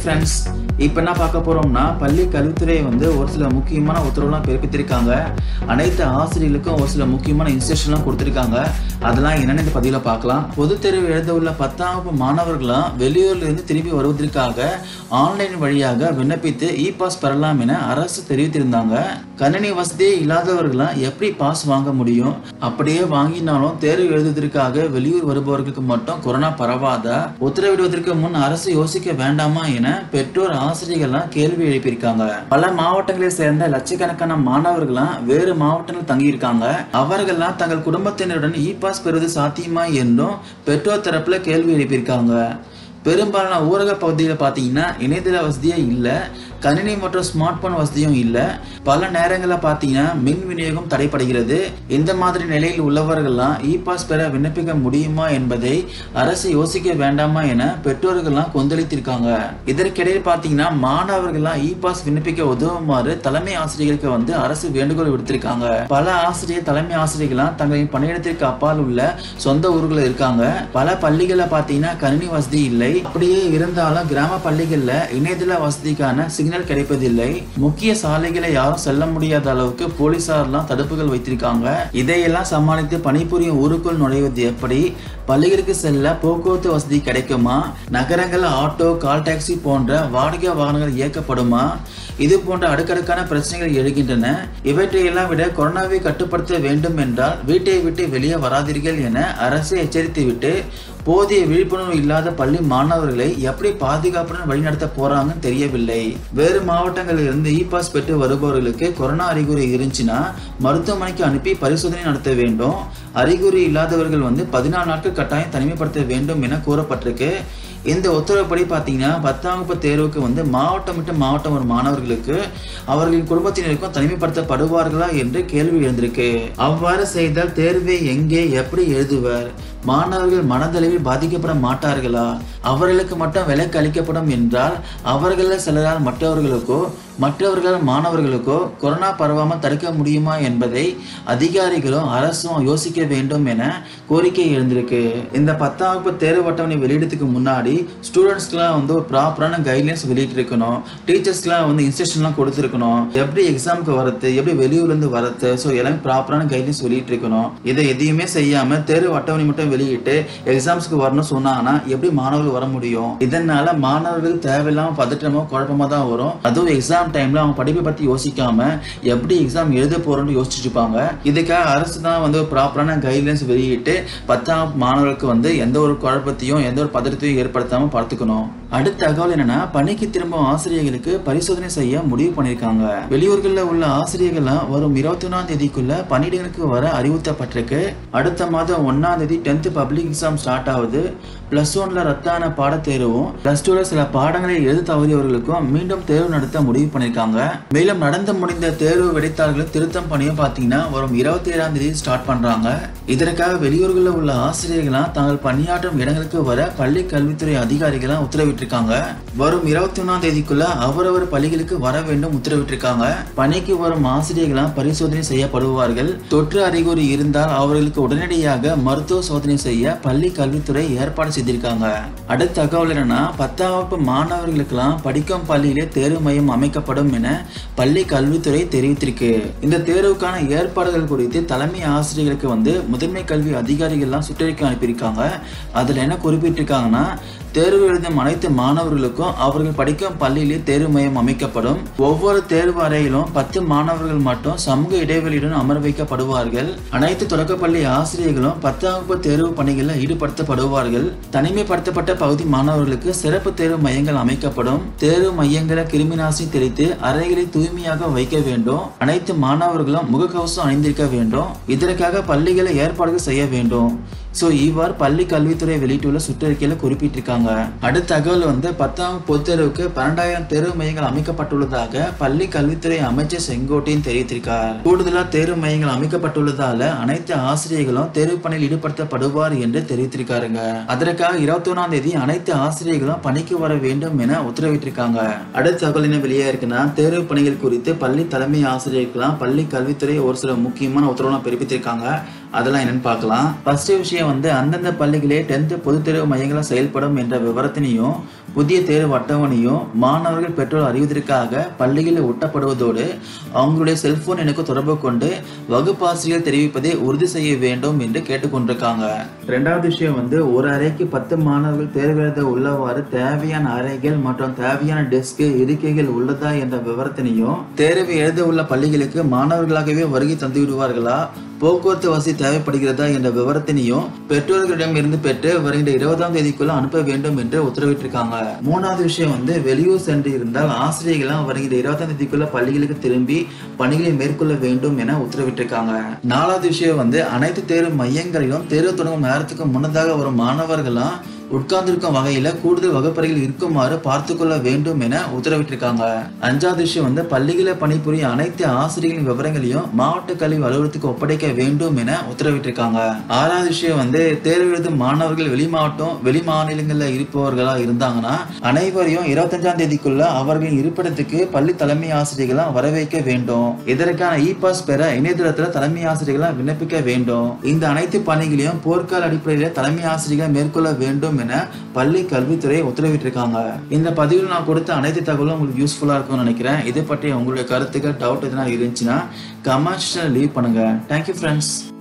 friends இப்போ என்ன பார்க்க போறோம்னா பள்ளி கல்வித்துறை வந்து ஒரு சில முக்கியமான உத்தரவுலாம் பிறப்பித்திருக்காங்க அனைத்து ஆசிரியர்களுக்கும் ஒரு சில முக்கியமான இன்ஸ்ட்ரக்ஷன்லாம் கொடுத்துருக்காங்க அதெல்லாம் என்னென்ன இந்த பதிவில் பார்க்கலாம் பொதுத் தேர்வு எழுத உள்ள பத்தாம் வகுப்பு மாணவர்களாம் வெளியூர்ல இருந்து திரும்பி வருவதற்காக ஆன்லைன் வழியாக விண்ணப்பித்து இ பாஸ் பெறலாம் என அரசு தெரிவித்திருந்தாங்க கணினி வசதியே இல்லாதவர்களாம் எப்படி பாஸ் வாங்க முடியும் அப்படியே வாங்கினாலும் தேர்வு எழுதுவதற்காக வெளியூர் வருபவர்களுக்கு மட்டும் கொரோனா பரவாதா உத்தரவிடுவதற்கு முன் அரசு யோசிக்க வேண்டாமா என பெற்றோர் ஆசிரியர்கள்லாம் கேள்வி எழுப்பியிருக்காங்க பல மாவட்டங்களை சேர்ந்த லட்சக்கணக்கான மாணவர்கள்லாம் வேறு மாவட்டங்களில் தங்கியிருக்காங்க அவர்கள்லாம் தங்கள் குடும்பத்தினருடன் இ பாஸ் பெறுவது சாத்தியமா என்றும் பெற்றோர் தரப்புல கேள்வி எழுப்பியிருக்காங்க பெரும்பாலான ஊரக பகுதியில் பார்த்தீங்கன்னா இணையதள வசதியே இல்லை கணினி மற்றும் ஸ்மார்ட் போன் வசதியும் இல்லை பல நேரங்களில் பார்த்தீங்கன்னா மின் விநியோகம் தடைப்படுகிறது இந்த மாதிரி நிலையில் உள்ளவர்கள்லாம் இ பாஸ் பெற விண்ணப்பிக்க முடியுமா என்பதை அரசு யோசிக்க வேண்டாமா என பெற்றோர்கள்லாம் கொந்தளித்திருக்காங்க இதற்கிடையில் பார்த்தீங்கன்னா மாணவர்கள்லாம் இ பாஸ் விண்ணப்பிக்க உதவுமாறு தலைமை ஆசிரியர்களுக்கு வந்து அரசு வேண்டுகோள் விடுத்திருக்காங்க பல ஆசிரியர் தலைமை ஆசிரியர்கள்லாம் தங்களின் பணியிடத்திற்கு அப்பால் உள்ள சொந்த ஊர்களில் இருக்காங்க பல பள்ளிகளில் பார்த்தீங்கன்னா கணினி வசதி இல்லை அப்படியே இருந்தாலும் கிராம பள்ளிகளில் இணையதள வசதிக்கான சிக்னல் கிடைப்பதில்லை முக்கிய சாலைகளை யாரும் செல்ல முடியாத அளவுக்கு போலீசார்லாம் தடுப்புகள் வைத்திருக்காங்க இதையெல்லாம் சமாளித்து பணிபுரியும் ஊருக்குள் நுழைவது எப்படி பள்ளிகளுக்கு செல்ல போக்குவரத்து வசதி கிடைக்குமா நகரங்கள் ஆட்டோ கால் டாக்ஸி போன்ற வாடகை வாகனங்கள் இயக்கப்படுமா இது போன்ற அடுக்கடுக்கான பிரச்சனைகள் எழுகின்றன இவற்றையெல்லாம் விட கொரோனாவை கட்டுப்படுத்த வேண்டும் என்றால் வீட்டை விட்டு வெளியே வராதீர்கள் என அரசு எச்சரித்துவிட்டு போதிய விழிப்புணர்வு இல்லாத பள்ளி மாணவர்களை எப்படி பாதுகாப்புடன் வழிநடத்த போறாங்கன்னு தெரியவில்லை வேறு மாவட்டங்களில் இருந்து இ பாஸ் பெற்று வருபவர்களுக்கு கொரோனா அறிகுறி இருந்துச்சுன்னா மருத்துவமனைக்கு அனுப்பி பரிசோதனை நடத்த வேண்டும் அறிகுறி இல்லாதவர்கள் வந்து பதினாலு நாட்கள் கட்டாயம் தனிமைப்படுத்த வேண்டும் என கூறப்பட்டிருக்கு இந்த உத்தரவுப்படி பார்த்தீங்கன்னா பத்தாம் வகுப்பு தேர்வுக்கு வந்து மாவட்டம் விட்டு மாவட்டம் ஒரு மாணவர்களுக்கு அவர்களின் குடும்பத்தினருக்கும் தனிமைப்படுத்தப்படுவார்களா என்று கேள்வி எழுந்திருக்கு அவ்வாறு செய்தால் தேர்வை எங்கே எப்படி எழுதுவர் மாணவர்கள் மனதளவில் பாதிக்கப்பட மாட்டார்களா அவர்களுக்கு மட்டும் விலக்கு அளிக்கப்படும் என்றால் அவர்களில் சிலரால் மற்றவர்களுக்கோ மற்றவர்களால் மாணவர்களுக்கோ கொரோனா பரவாமல் தடுக்க முடியுமா என்பதை அதிகாரிகளும் அரசும் யோசிக்க வேண்டும் என கோரிக்கை எழுந்திருக்கு இந்த பத்தாம் வகுப்பு தேர்வு அட்டவணை வெளியிடத்துக்கு முன்னாடி ஸ்டூடெண்ட்ஸ்க்குலாம் வந்து ஒரு ப்ராப்பரான கைட்லைன்ஸ் வெளியிட்டிருக்கணும் டீச்சர்ஸ்க்குலாம் வந்து இன்ஸ்ட்ரக்ஷன்லாம் கொடுத்துருக்கணும் எப்படி எக்ஸாமுக்கு வரது எப்படி வெளியூர்லேருந்து வரது ஸோ எல்லாமே ப்ராப்பரான கைட்லைன்ஸ் வெளியிட்டிருக்கணும் இதை எதையுமே செய்யாமல் தேர்வு அட்டவணை மட்டும் வெளியிட்டு எக்ஸாம்ஸ்க்கு வரணும்னு சொன்னாங்கன்னா எப்படி மாணவர்கள் வர முடியும் இதனால மாணவர்கள் தேவையில்லாம பதற்றமோ குழப்பமா தான் வரும் அதுவும் எக்ஸாம் டைம்ல அவங்க படிப்பை பத்தி யோசிக்காம எப்படி எக்ஸாம் எழுத போறோம்னு யோசிச்சுட்டு இருப்பாங்க இதுக்காக அரசு தான் வந்து ப்ராப்பரான கைட்லைன்ஸ் வெளியிட்டு பத்தாம் மாணவர்களுக்கு வந்து எந்த ஒரு குழப்பத்தையும் எந்த ஒரு பதற்றத்தையும் ஏற்படுத்தாம பார்த்துக்கணும் அடுத்த தகவல் என்னன்னா பணிக்கு திரும்பும் ஆசிரியர்களுக்கு பரிசோதனை செய்ய முடிவு பண்ணியிருக்காங்க வெளியூர்களில் உள்ள ஆசிரியர்கள்லாம் வரும் இருபத்தி ஒன்றாம் தேதிக்குள்ள பணியிடங்களுக்கு வர அறிவுறுத்தப்பட்டிருக்கு அடுத்த மாதம் ஒன்னாம் தேதி டென்த் பப்ளிக் எக்ஸாம் ஸ்டார்ட் ஆகுது பிளஸ் ஒன்ல ரத்தான பாடத்தேர்வும் பிளஸ் டூல சில பாடங்களை எழுத தவறியவர்களுக்கும் மீண்டும் தேர்வு நடத்த முடிவு பண்ணியிருக்காங்க மேலும் நடந்து முடிந்த தேர்வு விடைத்தாள்களும் திருத்தம் பணியும் பார்த்தீங்கன்னா வரும் இருபத்தி ஏழாம் தேதி ஸ்டார்ட் பண்றாங்க இதற்காக வெளியூர்களில் உள்ள ஆசிரியர்களாம் தாங்கள் பணியாற்றும் இடங்களுக்கு வர பள்ளி கல்வித்துறை அதிகாரிகளாம் உத்தரவிட்டிருக்காங்க வரும் இருபத்தி ஒன்றாம் தேதிக்குள்ள அவரவர் பள்ளிகளுக்கு வர வேண்டும் உத்தரவிட்டிருக்காங்க பணிக்கு வரும் ஆசிரியர்களாம் பரிசோதனை செய்யப்படுவார்கள் தொற்று அறிகுறி இருந்தால் அவர்களுக்கு உடனடியாக மருத்துவ சோதனை செய்ய பள்ளி கல்வித்துறை ஏற்பாடு செய்திருக்காங்க அடுத்த தகவல் என்னன்னா பத்தாம் வகுப்பு மாணவர்களுக்கெல்லாம் படிக்கும் பள்ளியிலே தேர்வு மையம் அமைக்கப்படும் என பள்ளி கல்வித்துறை தெரிவித்திருக்கு இந்த தேர்வுக்கான ஏற்பாடுகள் குறித்து தலைமை ஆசிரியர்களுக்கு வந்து முதன்மை கல்வி அதிகாரிகள்லாம் சுற்றறிக்கை அனுப்பியிருக்காங்க அதில் என்ன குறிப்பிட்டிருக்காங்கன்னா தேர்வு எழுதும் அனைத்து மாணவர்களுக்கும் அவர்கள் படிக்கும் பள்ளியிலே தேர்வு மையம் அமைக்கப்படும் ஒவ்வொரு தேர்வு அறையிலும் பத்து மாணவர்கள் மட்டும் சமூக இடைவெளியுடன் அமர வைக்கப்படுவார்கள் அனைத்து தொடக்கப்பள்ளி ஆசிரியர்களும் பத்தாம் வகுப்பு தேர்வு பணிகளில் ஈடுபடுத்தப்படுவார்கள் தனிமைப்படுத்தப்பட்ட பகுதி மாணவர்களுக்கு சிறப்பு தேர்வு மையங்கள் அமைக்கப்படும் தேர்வு மையங்களை கிருமிநாசினி தெளித்து அறைகளை தூய்மையாக வைக்க வேண்டும் அனைத்து மாணவர்களும் முகக்கவசம் அணிந்திருக்க வேண்டும் இதற்காக பள்ளிகளை ஏற்பாடுகள் செய்ய வேண்டும் ஸோ இவ்வாறு பள்ளி கல்வித்துறை வெளியிட்டுள்ள சுற்றறிக்கையில் குறிப்பிட்டிருக்காங்க அடுத்த தகவல் வந்து பத்தாம் பொதுத் தேர்வுக்கு பன்னெண்டாயிரம் தேர்வு மையங்கள் அமைக்கப்பட்டுள்ளதாக பள்ளி கல்வித்துறை அமைச்சர் செங்கோட்டையன் தெரிவித்திருக்கார் கூடுதலாக தேர்வு மையங்கள் அமைக்கப்பட்டுள்ளதால அனைத்து ஆசிரியர்களும் தேர்வு பணியில் ஈடுபடுத்தப்படுவார் என்று தெரிவித்திருக்காருங்க அதற்காக இருபத்தி ஒன்றாம் தேதி அனைத்து ஆசிரியர்களும் பணிக்கு வர வேண்டும் என உத்தரவிட்டிருக்காங்க அடுத்த தகவல் என்ன வெளியே இருக்குன்னா தேர்வு பணிகள் குறித்து பள்ளி தலைமை ஆசிரியர்களாம் பள்ளி கல்வித்துறை ஒரு சில முக்கியமான உத்தரவுலாம் பிறப்பித்திருக்காங்க அதெல்லாம் என்னன்னு பார்க்கலாம் ஃபர்ஸ்ட் விஷயம் வந்து அந்தந்த பள்ளிகளே டென்த் பொதுத் தேர்வு மையங்களாக செயல்படும் என்ற விவரத்தினையும் புதிய தேர்வு அட்டவணையும் மாணவர்கள் பெற்றோர் அறிவதற்காக பள்ளிகளில் ஒட்டப்படுவதோடு அவங்களுடைய செல்போன் எனக்கு தொடர்பு கொண்டு வகுப்பாசிரியர் தெரிவிப்பதை உறுதி செய்ய வேண்டும் என்று கேட்டுக்கொண்டிருக்காங்க ரெண்டாவது விஷயம் வந்து ஒரு அறைக்கு பத்து மாணவர்கள் தேர்வு எழுத உள்ளவாறு தேவையான அறைகள் மற்றும் தேவையான டெஸ்க் இருக்கைகள் உள்ளதா என்ற விவரத்தினையும் தேர்வு எழுத உள்ள பள்ளிகளுக்கு மாணவர்களாகவே வருகை தந்து விடுவார்களா போக்குவரத்து வசதி தேவைப்படுகிறதா என்ற விவரத்தினையும் பெற்றோர்களிடம் இருந்து பெற்று வருகின்ற இருபதாம் தேதிக்குள்ள அனுப்ப வேண்டும் என்று உத்தரவிட்டிருக்காங்க மூணாவது விஷயம் வந்து வெளியூர் சென்று இருந்தால் ஆசிரியர்களாம் வருகின்ற இருபதாம் தேதிக்குள்ள பள்ளிகளுக்கு திரும்பி பணிகளை மேற்கொள்ள வேண்டும் என உத்தரவிட்டிருக்காங்க நாலாவது விஷயம் வந்து அனைத்து தேர்வு மையங்களிலும் தேர்வு தொடங்கும் நேரத்துக்கு முன்னதாக வரும் மாணவர்களாம் உட்கார்ந்திருக்கும் வகையில கூடுதல் வகுப்பறைகள் இருக்குமாறு பார்த்து கொள்ள வேண்டும் என உத்தரவிட்டிருக்காங்க அஞ்சாவது விஷயம் வந்து பள்ளிகளில் பணிபுரியும் அனைத்து ஆசிரியர்களின் விவரங்களையும் மாவட்ட கல்வி அலுவலகத்துக்கு ஒப்படைக்க வேண்டும் என உத்தரவிட்டிருக்காங்க ஆறாவது விஷயம் வந்து தேர்வு எழுதும் மாணவர்கள் வெளி மாவட்டம் வெளி மாநிலங்கள்ல இருப்பவர்களா இருந்தாங்கன்னா அனைவரையும் இருபத்தஞ்சாம் தேதிக்குள்ள அவர்களின் இருப்பிடத்துக்கு பள்ளி தலைமை ஆசிரியர்களா வரவேற்க வேண்டும் இதற்கான இ பாஸ் பெற இணையதளத்துல தலைமை ஆசிரியர்களா விண்ணப்பிக்க வேண்டும் இந்த அனைத்து பணிகளையும் போர்க்கால அடிப்படையில் தலைமை ஆசிரியர்கள் மேற்கொள்ள வேண்டும் என பள்ளி கல்வித்துறை உத்தரவிட்டிருக்காங்க இந்த பதிவில் நான் கொடுத்த அனைத்து தகவலும் உங்களுக்கு யூஸ்ஃபுல்லா இருக்கும்னு நினைக்கிறேன் இது பற்றி உங்களுடைய கருத்துக்கள் டவுட் எதனா இருந்துச்சுன்னா கமெண்ட்ஸ் லீவ் பண்ணுங்க தேங்க்யூ ஃப்ரெண்ட்ஸ்